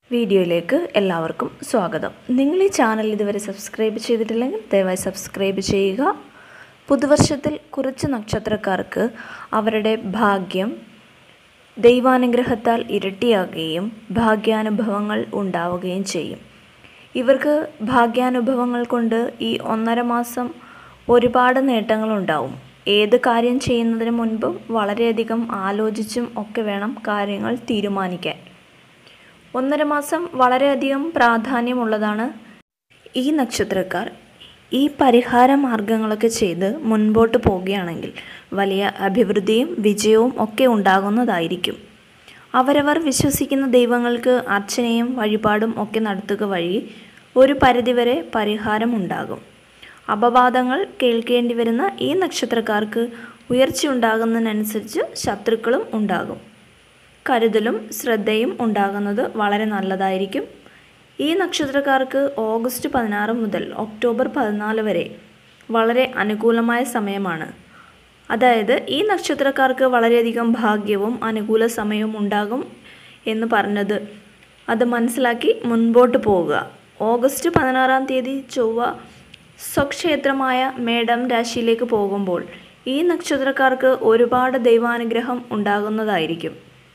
വീഡിയോയിലേക്ക് എല്ലാവർക്കും സ്വാഗതം നിങ്ങൾ ഈ ചാനൽ ഇതുവരെ സബ്സ്ക്രൈബ് ചെയ്തിട്ടില്ലെങ്കിൽ ദയവായി സബ്സ്ക്രൈബ് ചെയ്യുക പുതുവർഷത്തിൽ കുറച്ച് നക്ഷത്രക്കാർക്ക് അവരുടെ ഭാഗ്യം ദൈവാനുഗ്രഹത്താൽ ഇരട്ടിയാകുകയും ഭാഗ്യാനുഭവങ്ങൾ ഉണ്ടാവുകയും ചെയ്യും ഇവർക്ക് ഭാഗ്യാനുഭവങ്ങൾ കൊണ്ട് ഈ ഒന്നര മാസം ഒരുപാട് നേട്ടങ്ങളുണ്ടാവും ഏത് കാര്യം ചെയ്യുന്നതിന് മുൻപും വളരെയധികം ആലോചിച്ചും ഒക്കെ വേണം കാര്യങ്ങൾ തീരുമാനിക്കാൻ ഒന്നര മാസം വളരെയധികം പ്രാധാന്യമുള്ളതാണ് ഈ നക്ഷത്രക്കാർ ഈ പരിഹാര മാർഗങ്ങളൊക്കെ ചെയ്ത് മുൻപോട്ട് പോവുകയാണെങ്കിൽ വലിയ അഭിവൃദ്ധിയും വിജയവും ഒക്കെ ഉണ്ടാകുന്നതായിരിക്കും അവരവർ വിശ്വസിക്കുന്ന ദൈവങ്ങൾക്ക് അർച്ചനയും വഴിപാടും ഒക്കെ നടത്തുക വഴി ഒരു പരിധിവരെ പരിഹാരം ഉണ്ടാകും അപവാദങ്ങൾ കേൾക്കേണ്ടി വരുന്ന ഈ നക്ഷത്രക്കാർക്ക് ഉയർച്ച ഉണ്ടാകുന്നതിനനുസരിച്ച് ശത്രുക്കളും ഉണ്ടാകും കരുതലും ശ്രദ്ധയും ഉണ്ടാകുന്നത് വളരെ നല്ലതായിരിക്കും ഈ നക്ഷത്രക്കാർക്ക് ഓഗസ്റ്റ് പതിനാറ് മുതൽ ഒക്ടോബർ പതിനാല് വരെ വളരെ അനുകൂലമായ സമയമാണ് അതായത് ഈ നക്ഷത്രക്കാർക്ക് വളരെയധികം ഭാഗ്യവും അനുകൂല സമയവും ഉണ്ടാകും എന്ന് പറഞ്ഞത് അത് മനസ്സിലാക്കി മുൻപോട്ട് പോവുക ഓഗസ്റ്റ് പതിനാറാം തീയതി ചൊവ്വ സ്വക്ഷേത്രമായ മേടം രാശിയിലേക്ക് പോകുമ്പോൾ ഈ നക്ഷത്രക്കാർക്ക് ഒരുപാട് ദൈവാനുഗ്രഹം ഉണ്ടാകുന്നതായിരിക്കും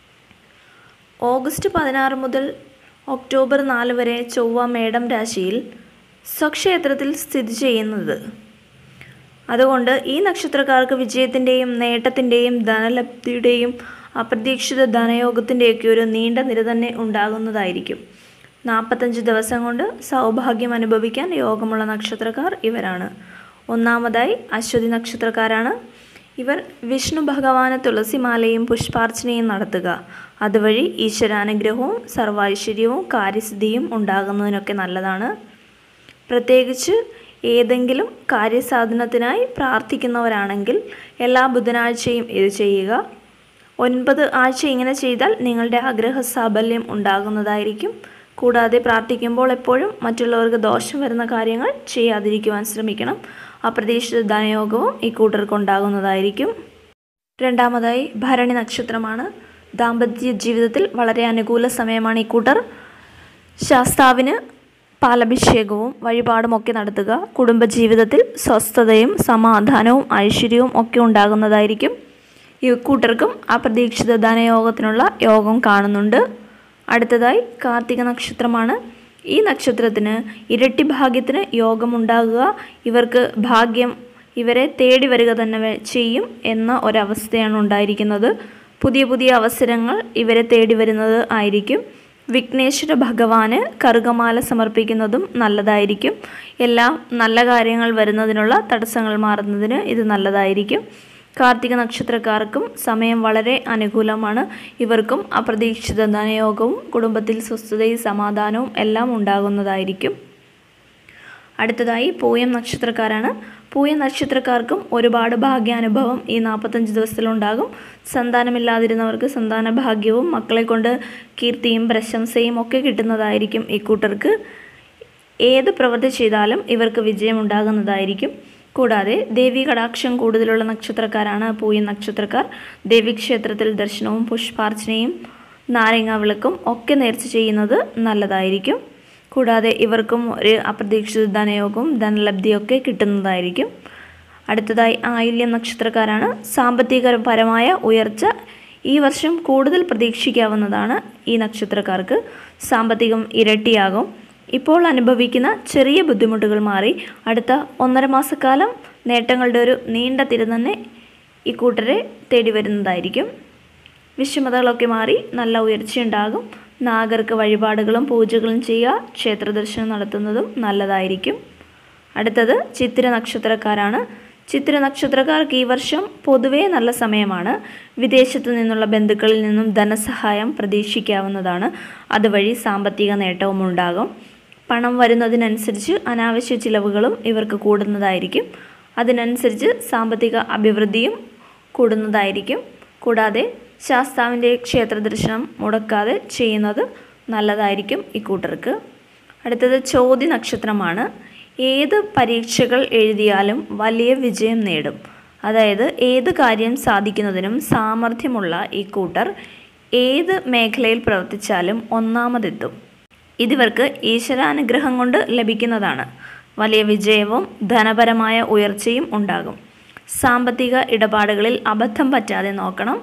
ഓഗസ്റ്റ് പതിനാറ് മുതൽ ഒക്ടോബർ നാല് വരെ ചൊവ്വ മേടം രാശിയിൽ സ്വക്ഷേത്രത്തിൽ സ്ഥിതി ചെയ്യുന്നത് അതുകൊണ്ട് ഈ നക്ഷത്രക്കാർക്ക് വിജയത്തിൻ്റെയും നേട്ടത്തിൻ്റെയും ധനലബ്ധിയുടെയും അപ്രതീക്ഷിത ധനയോഗത്തിൻ്റെയൊക്കെ ഒരു നീണ്ട നിര തന്നെ ഉണ്ടാകുന്നതായിരിക്കും നാൽപ്പത്തഞ്ച് ദിവസം കൊണ്ട് സൗഭാഗ്യം അനുഭവിക്കാൻ യോഗമുള്ള നക്ഷത്രക്കാർ ഇവരാണ് ഒന്നാമതായി അശ്വതി നക്ഷത്രക്കാരാണ് ഇവർ വിഷ്ണു ഭഗവാന് തുളസിമാലയും പുഷ്പാർച്ചനയും നടത്തുക അതുവഴി ഈശ്വരാനുഗ്രഹവും സർവൈശ്വര്യവും കാര്യസിദ്ധിയും ഉണ്ടാകുന്നതിനൊക്കെ നല്ലതാണ് പ്രത്യേകിച്ച് ഏതെങ്കിലും കാര്യസാധനത്തിനായി പ്രാർത്ഥിക്കുന്നവരാണെങ്കിൽ എല്ലാ ബുധനാഴ്ചയും ഇത് ചെയ്യുക ഒൻപത് ആഴ്ച ഇങ്ങനെ ചെയ്താൽ നിങ്ങളുടെ ആഗ്രഹ സാഫല്യം ഉണ്ടാകുന്നതായിരിക്കും കൂടാതെ പ്രാർത്ഥിക്കുമ്പോൾ എപ്പോഴും മറ്റുള്ളവർക്ക് ദോഷം വരുന്ന കാര്യങ്ങൾ ചെയ്യാതിരിക്കുവാൻ ശ്രമിക്കണം അപ്രതീക്ഷിത ധനയോഗവും ഈ കൂട്ടർക്ക് ഉണ്ടാകുന്നതായിരിക്കും രണ്ടാമതായി ഭരണി നക്ഷത്രമാണ് ദാമ്പത്യ ജീവിതത്തിൽ വളരെ അനുകൂല സമയമാണ് ഈ കൂട്ടർ ശാസ്താവിന് പാലഭിഷേകവും വഴിപാടുമൊക്കെ നടത്തുക കുടുംബജീവിതത്തിൽ സ്വസ്ഥതയും സമാധാനവും ഐശ്വര്യവും ഒക്കെ ഉണ്ടാകുന്നതായിരിക്കും ഈ കൂട്ടർക്കും അപ്രതീക്ഷിത ധനയോഗത്തിനുള്ള യോഗം കാണുന്നുണ്ട് അടുത്തതായി കാർത്തിക നക്ഷത്രമാണ് ഈ നക്ഷത്രത്തിന് ഇരട്ടി ഭാഗ്യത്തിന് യോഗമുണ്ടാകുക ഇവർക്ക് ഭാഗ്യം ഇവരെ തേടി വരിക തന്നെ ചെയ്യും എന്ന ഒരവസ്ഥയാണ് ഉണ്ടായിരിക്കുന്നത് പുതിയ പുതിയ അവസരങ്ങൾ ഇവരെ തേടി വരുന്നത് ആയിരിക്കും വിഘ്നേശ്വര ഭഗവാന് കറുകമാല സമർപ്പിക്കുന്നതും നല്ലതായിരിക്കും എല്ലാ നല്ല കാര്യങ്ങൾ വരുന്നതിനുള്ള തടസ്സങ്ങൾ മാറുന്നതിന് ഇത് നല്ലതായിരിക്കും കാർത്തിക നക്ഷത്രക്കാർക്കും സമയം വളരെ അനുകൂലമാണ് ഇവർക്കും അപ്രതീക്ഷിത ധനയോഗവും കുടുംബത്തിൽ സ്വസ്ഥതയും സമാധാനവും എല്ലാം ഉണ്ടാകുന്നതായിരിക്കും അടുത്തതായി പൂയം നക്ഷത്രക്കാരാണ് പൂയം നക്ഷത്രക്കാർക്കും ഒരുപാട് ഭാഗ്യാനുഭവം ഈ നാൽപ്പത്തഞ്ച് ദിവസത്തിലുണ്ടാകും സന്താനമില്ലാതിരുന്നവർക്ക് സന്താന ഭാഗ്യവും മക്കളെ കൊണ്ട് കീർത്തിയും പ്രശംസയും ഒക്കെ കിട്ടുന്നതായിരിക്കും ഈ കൂട്ടർക്ക് ഏത് പ്രവൃത്തി ചെയ്താലും ഇവർക്ക് വിജയം ഉണ്ടാകുന്നതായിരിക്കും കൂടാതെ ദേവി കടാക്ഷം കൂടുതലുള്ള നക്ഷത്രക്കാരാണ് പൂയൻ നക്ഷത്രക്കാർ ദേവീക്ഷേത്രത്തിൽ ദർശനവും പുഷ്പാർച്ചനയും നാരങ്ങ വിളക്കും ഒക്കെ നേർച്ച ചെയ്യുന്നത് നല്ലതായിരിക്കും കൂടാതെ ഇവർക്കും ഒരു അപ്രതീക്ഷിത ധനയോഗവും ധനലബ്ധിയൊക്കെ കിട്ടുന്നതായിരിക്കും അടുത്തതായി ആയില്യം നക്ഷത്രക്കാരാണ് സാമ്പത്തികപരമായ ഉയർച്ച ഈ വർഷം കൂടുതൽ പ്രതീക്ഷിക്കാവുന്നതാണ് ഈ നക്ഷത്രക്കാർക്ക് സാമ്പത്തികം ഇരട്ടിയാകും ഇപ്പോൾ അനുഭവിക്കുന്ന ചെറിയ ബുദ്ധിമുട്ടുകൾ മാറി അടുത്ത ഒന്നര മാസക്കാലം നേട്ടങ്ങളുടെ ഒരു നീണ്ട തിര തന്നെ ഈ കൂട്ടരെ തേടി വരുന്നതായിരിക്കും വിഷമതകളൊക്കെ മാറി നല്ല ഉയർച്ചയുണ്ടാകും നാഗർക്ക് വഴിപാടുകളും പൂജകളും ചെയ്യുക ക്ഷേത്ര ദർശനം നടത്തുന്നതും നല്ലതായിരിക്കും അടുത്തത് ചിത്തിര നക്ഷത്രക്കാരാണ് ചിത്തിര നക്ഷത്രക്കാർക്ക് ഈ വർഷം പൊതുവേ നല്ല സമയമാണ് വിദേശത്തു നിന്നുള്ള ബന്ധുക്കളിൽ നിന്നും ധനസഹായം പ്രതീക്ഷിക്കാവുന്നതാണ് അതുവഴി സാമ്പത്തിക നേട്ടവും ഉണ്ടാകും പണം വരുന്നതിനനുസരിച്ച് അനാവശ്യ ചിലവുകളും ഇവർക്ക് കൂടുന്നതായിരിക്കും അതിനനുസരിച്ച് സാമ്പത്തിക അഭിവൃദ്ധിയും കൂടുന്നതായിരിക്കും കൂടാതെ ശാസ്താവിൻ്റെ ക്ഷേത്ര ദർശനം മുടക്കാതെ ചെയ്യുന്നത് നല്ലതായിരിക്കും ഈ കൂട്ടർക്ക് അടുത്തത് ചോദ്യ നക്ഷത്രമാണ് ഏത് പരീക്ഷകൾ എഴുതിയാലും വലിയ വിജയം നേടും അതായത് ഏത് കാര്യം സാധിക്കുന്നതിനും സാമർഥ്യമുള്ള ഈ കൂട്ടർ ഏത് മേഖലയിൽ പ്രവർത്തിച്ചാലും ഒന്നാമതെത്തും ഇതിവർക്ക് ഈശ്വരാനുഗ്രഹം കൊണ്ട് ലഭിക്കുന്നതാണ് വലിയ വിജയവും ധനപരമായ ഉയർച്ചയും ഉണ്ടാകും സാമ്പത്തിക ഇടപാടുകളിൽ അബദ്ധം പറ്റാതെ നോക്കണം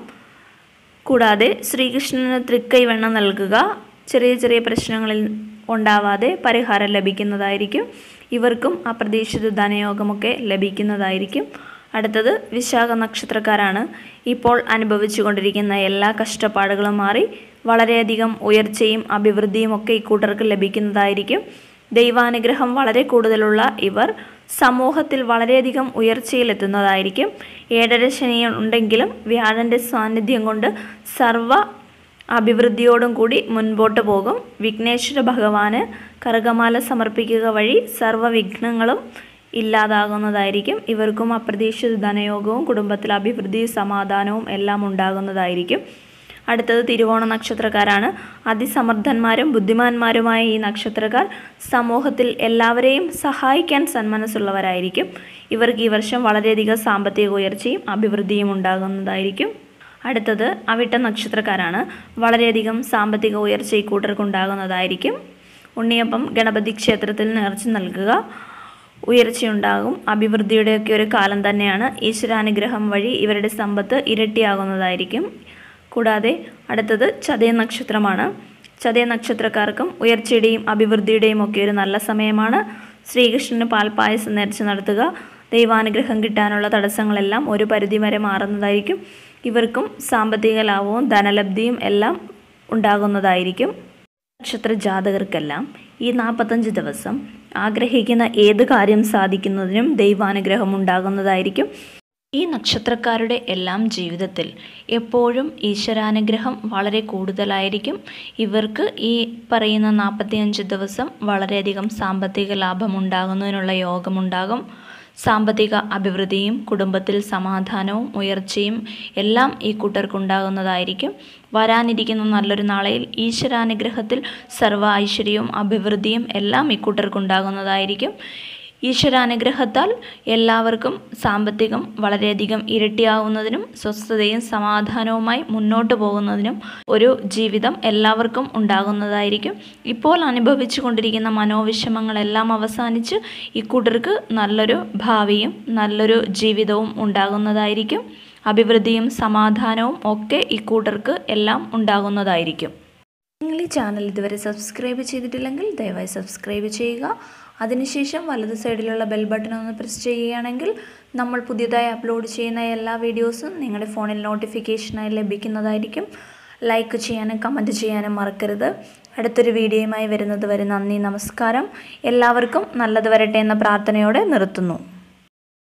കൂടാതെ ശ്രീകൃഷ്ണന് തൃക്കൈവെണ്ണ നൽകുക ചെറിയ ചെറിയ പ്രശ്നങ്ങളിൽ ഉണ്ടാവാതെ പരിഹാരം ലഭിക്കുന്നതായിരിക്കും ഇവർക്കും അപ്രതീക്ഷിത ധനയോഗമൊക്കെ ലഭിക്കുന്നതായിരിക്കും അടുത്തത് വിശാഖ നക്ഷത്രക്കാരാണ് ഇപ്പോൾ അനുഭവിച്ചു കൊണ്ടിരിക്കുന്ന എല്ലാ കഷ്ടപ്പാടുകളും മാറി വളരെയധികം ഉയർച്ചയും അഭിവൃദ്ധിയും ഒക്കെ ഇക്കൂട്ടർക്ക് ലഭിക്കുന്നതായിരിക്കും ദൈവാനുഗ്രഹം വളരെ കൂടുതലുള്ള ഇവർ സമൂഹത്തിൽ വളരെയധികം ഉയർച്ചയിലെത്തുന്നതായിരിക്കും ഏഴര ശനി ഉണ്ടെങ്കിലും വ്യാഴൻ്റെ സാന്നിധ്യം കൊണ്ട് സർവ അഭിവൃദ്ധിയോടും കൂടി മുൻപോട്ട് പോകും വിഘ്നേശ്വര ഭഗവാന് കറുകമാല സമർപ്പിക്കുക വഴി സർവ്വ വിഘ്നങ്ങളും ഇല്ലാതാകുന്നതായിരിക്കും ഇവർക്കും അപ്രതീക്ഷിത ധനയോഗവും കുടുംബത്തിൽ അഭിവൃദ്ധി സമാധാനവും എല്ലാം ഉണ്ടാകുന്നതായിരിക്കും അടുത്തത് തിരുവോണ നക്ഷത്രക്കാരാണ് അതിസമർത്ഥന്മാരും ബുദ്ധിമാന്മാരുമായ ഈ നക്ഷത്രക്കാർ സമൂഹത്തിൽ എല്ലാവരെയും സഹായിക്കാൻ സന്മനസ്സുള്ളവരായിരിക്കും ഇവർക്ക് ഈ വർഷം വളരെയധികം സാമ്പത്തിക ഉയർച്ചയും അഭിവൃദ്ധിയും ഉണ്ടാകുന്നതായിരിക്കും അടുത്തത് അവിട്ട നക്ഷത്രക്കാരാണ് വളരെയധികം സാമ്പത്തിക ഉയർച്ച ഈ കൂട്ടർക്കുണ്ടാകുന്നതായിരിക്കും ഉണ്ണിയപ്പം ഗണപതി ക്ഷേത്രത്തിൽ നേർച്ച നൽകുക ഉയർച്ചയുണ്ടാകും അഭിവൃദ്ധിയുടെയൊക്കെ ഒരു കാലം തന്നെയാണ് ഈശ്വരാനുഗ്രഹം വഴി ഇവരുടെ സമ്പത്ത് ഇരട്ടിയാകുന്നതായിരിക്കും കൂടാതെ അടുത്തത് ചതയ നക്ഷത്രമാണ് ചതയ നക്ഷത്രക്കാർക്കും ഉയർച്ചയുടെയും അഭിവൃദ്ധിയുടെയും ഒക്കെ ഒരു നല്ല സമയമാണ് ശ്രീകൃഷ്ണന് പാൽപ്പായസം നേർച്ച നടത്തുക ദൈവാനുഗ്രഹം കിട്ടാനുള്ള തടസ്സങ്ങളെല്ലാം ഒരു പരിധി വരെ മാറുന്നതായിരിക്കും ഇവർക്കും സാമ്പത്തിക ലാഭവും ധനലബ്ധിയും എല്ലാം ഉണ്ടാകുന്നതായിരിക്കും നക്ഷത്ര ജാതകർക്കെല്ലാം ഈ നാൽപ്പത്തഞ്ച് ദിവസം ആഗ്രഹിക്കുന്ന ഏത് കാര്യം സാധിക്കുന്നതിനും ദൈവാനുഗ്രഹം ഉണ്ടാകുന്നതായിരിക്കും ഈ നക്ഷത്രക്കാരുടെ എല്ലാം ജീവിതത്തിൽ എപ്പോഴും ഈശ്വരാനുഗ്രഹം വളരെ കൂടുതലായിരിക്കും ഇവർക്ക് ഈ പറയുന്ന നാൽപ്പത്തിയഞ്ച് ദിവസം വളരെയധികം സാമ്പത്തിക ലാഭം ഉണ്ടാകുന്നതിനുള്ള യോഗമുണ്ടാകും സാമ്പത്തിക അഭിവൃദ്ധിയും കുടുംബത്തിൽ സമാധാനവും ഉയർച്ചയും എല്ലാം ഈ കൂട്ടർക്കുണ്ടാകുന്നതായിരിക്കും വരാനിരിക്കുന്ന നല്ലൊരു നാളെയിൽ ഈശ്വരാനുഗ്രഹത്തിൽ സർവ്വ ഐശ്വര്യവും അഭിവൃദ്ധിയും എല്ലാം ഈ കൂട്ടർക്കുണ്ടാകുന്നതായിരിക്കും ഈശ്വരാനുഗ്രഹത്താൽ എല്ലാവർക്കും സാമ്പത്തികം വളരെയധികം ഇരട്ടിയാവുന്നതിനും സ്വസ്ഥതയും സമാധാനവുമായി മുന്നോട്ട് പോകുന്നതിനും ഒരു ജീവിതം എല്ലാവർക്കും ഉണ്ടാകുന്നതായിരിക്കും ഇപ്പോൾ അനുഭവിച്ചു കൊണ്ടിരിക്കുന്ന മനോവിഷമങ്ങളെല്ലാം അവസാനിച്ച് ഇക്കൂട്ടർക്ക് നല്ലൊരു ഭാവിയും നല്ലൊരു ജീവിതവും ഉണ്ടാകുന്നതായിരിക്കും അഭിവൃദ്ധിയും സമാധാനവും ഒക്കെ ഇക്കൂട്ടർക്ക് എല്ലാം ഉണ്ടാകുന്നതായിരിക്കും നിങ്ങൾ ഈ ചാനൽ ഇതുവരെ സബ്സ്ക്രൈബ് ചെയ്തിട്ടില്ലെങ്കിൽ ദയവായി സബ്സ്ക്രൈബ് ചെയ്യുക അതിനുശേഷം വലത് സൈഡിലുള്ള ബെൽ ബട്ടൺ ഒന്ന് പ്രസ് ചെയ്യുകയാണെങ്കിൽ നമ്മൾ പുതിയതായി അപ്ലോഡ് ചെയ്യുന്ന എല്ലാ വീഡിയോസും നിങ്ങളുടെ ഫോണിൽ നോട്ടിഫിക്കേഷനായി ലഭിക്കുന്നതായിരിക്കും ലൈക്ക് ചെയ്യാനും കമൻറ്റ് ചെയ്യാനും മറക്കരുത് അടുത്തൊരു വീഡിയോയുമായി വരുന്നത് വരെ നന്ദി നമസ്കാരം എല്ലാവർക്കും നല്ലത് വരട്ടെ എന്ന പ്രാർത്ഥനയോടെ നിർത്തുന്നു